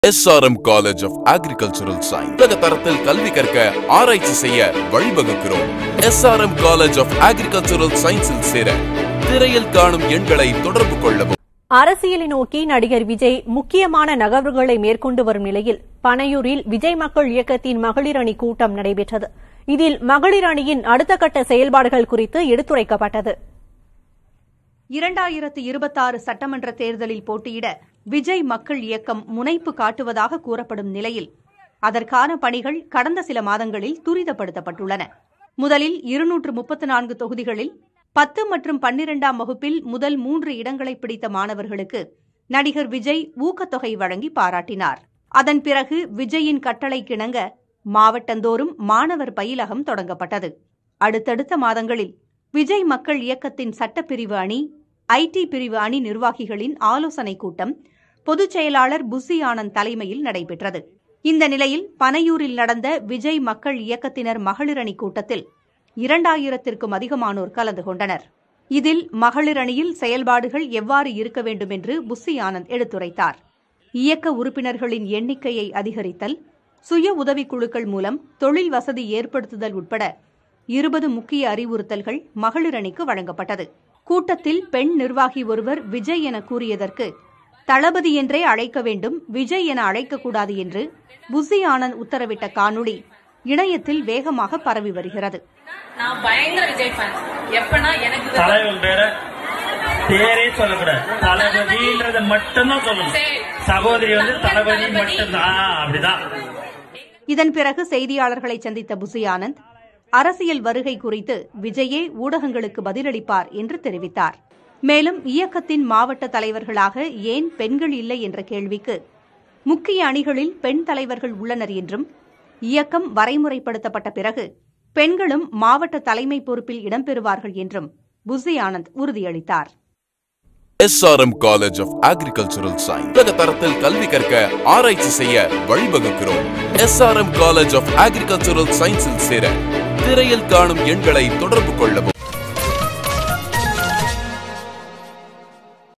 SRM college of agricultural science உலக தரத்தில் கல்வி கற்க ஆராய்ச்சி செய்ய வழிவகுக்கிறோம் எஸ்ஆர்எம் காலேஜ் ஆஃப் அக்ரிகல்ச்சரல் சயின்ஸில் சேர திரையில் காணும் எண்களை தொடர்பு கொள்ளவும் அரசியலை நோக்கி நடிகர் விஜய் முக்கியமான நகர்வுகளை மேற்கொண்டு வரும் நிலையில் பனையூரில் விஜய் மக்கள் இயக்கத்தின் மகளிர் அணி கூட்டம் நடைபெற்றது இதில் மகளிர் அணியின் அடுத்த கட்ட செயல்பாடுகள் குறித்து எடுத்துரைக்கப்பட்டது இரண்டாயிரத்து இருபத்தாறு சட்டமன்ற தேர்தலில் போட்டியிட விஜய் மக்கள் இயக்கம் முனைப்பு காட்டுவதாக கூறப்படும் நிலையில் அதற்கான பணிகள் கடந்த சில மாதங்களில் துரிதப்படுத்தப்பட்டுள்ளன முதலில் இருநூற்று முப்பத்து நான்கு தொகுதிகளில் பத்து மற்றும் பன்னிரெண்டாம் வகுப்பில் முதல் மூன்று இடங்களை பிடித்த மாணவர்களுக்கு நடிகர் விஜய் ஊக்கத்தொகை வழங்கி பாராட்டினார் அதன் பிறகு விஜயின் கட்டளை கிணங்க மாவட்டந்தோறும் மாணவர் பயிலகம் தொடங்கப்பட்டது அடுத்தடுத்த மாதங்களில் விஜய் மக்கள் இயக்கத்தின் சட்டப்பிரிவு அணி ஐடி பிரிவு அணி நிர்வாகிகளின் ஆலோசனைக் கூட்டம் பொதுச் செயலாளர் புசி ஆனந்த் தலைமையில் நடைபெற்றது இந்த நிலையில் பனையூரில் நடந்த விஜய் மக்கள் இயக்கத்தினர் மகளிர் அணி கூட்டத்தில் இரண்டாயிரத்திற்கும் அதிகமானோர் கலந்து கொண்டனர் இதில் மகளிர் அணியில் செயல்பாடுகள் எவ்வாறு இருக்க வேண்டும் என்று புசி ஆனந்த் எடுத்துரைத்தார் இயக்க உறுப்பினர்களின் எண்ணிக்கையை அதிகரித்தல் சுய உதவிக்குழுக்கள் மூலம் தொழில் வசதி ஏற்படுத்துதல் உட்பட இருபது முக்கிய அறிவுறுத்தல்கள் மகளிர் அணிக்கு வழங்கப்பட்டது கூட்டத்தில் பெண் நிர்வாகி ஒருவர் விஜய் என கூறியதற்கு தளபதி என்றே அழைக்க வேண்டும் விஜய் என அழைக்கக்கூடாது என்று புசி ஆனந்த் உத்தரவிட்ட காணொளி இணையத்தில் வேகமாக பரவி வருகிறது நான் பயங்கர விஜய் ஃபேன் எப்பனா எனக்கு இது- தலைவன் பேர பேரே சொல்லக்கூடாது தளபதின்றத மட்டும்தான் சொல்லணும் சரி. சகோதரி வந்து தளபதி தளபதி. மட்டும்தான் ஆ, அப்படிதான் இதன் பிறகு செய்தியாளர்களை சந்தித்த புசி ஆனந்த் அரசியல் வருகை குறித்து விஜயே ஊடகங்களுக்கு பதிலளிப்பார் என்று தெரிவித்தார் மேலும் இயக்கத்தின் மாவட்ட தலைவர்களாக ஏன் பெண்கள் இல்லை என்ற கேள்விக்கு முக்கிய அணிகளில் பெண் தலைவர்கள் உள்ளனர் என்றும் இயக்கம் வரைமுறைப்படுத்தப்பட்ட பிறகு பெண்களும் மாவட்ட தலைமை பொறுப்பில் இடம்பெறுவார்கள் என்றும் புசி ஆனந்த் உறுதியளித்தார் SRM college of agricultural science உலக தரத்தில் கல்வி கற்க ஆராய்ச்சி செய்ய வழிவகுக்கிறோம் எஸ்ஆர்எம் காலேஜ் ஆஃப் அக்ரிகல்ச்சரல் சயின்ஸில் சேர திரையில் காணும் எண்களை தொடர்பு கொள்ளவும்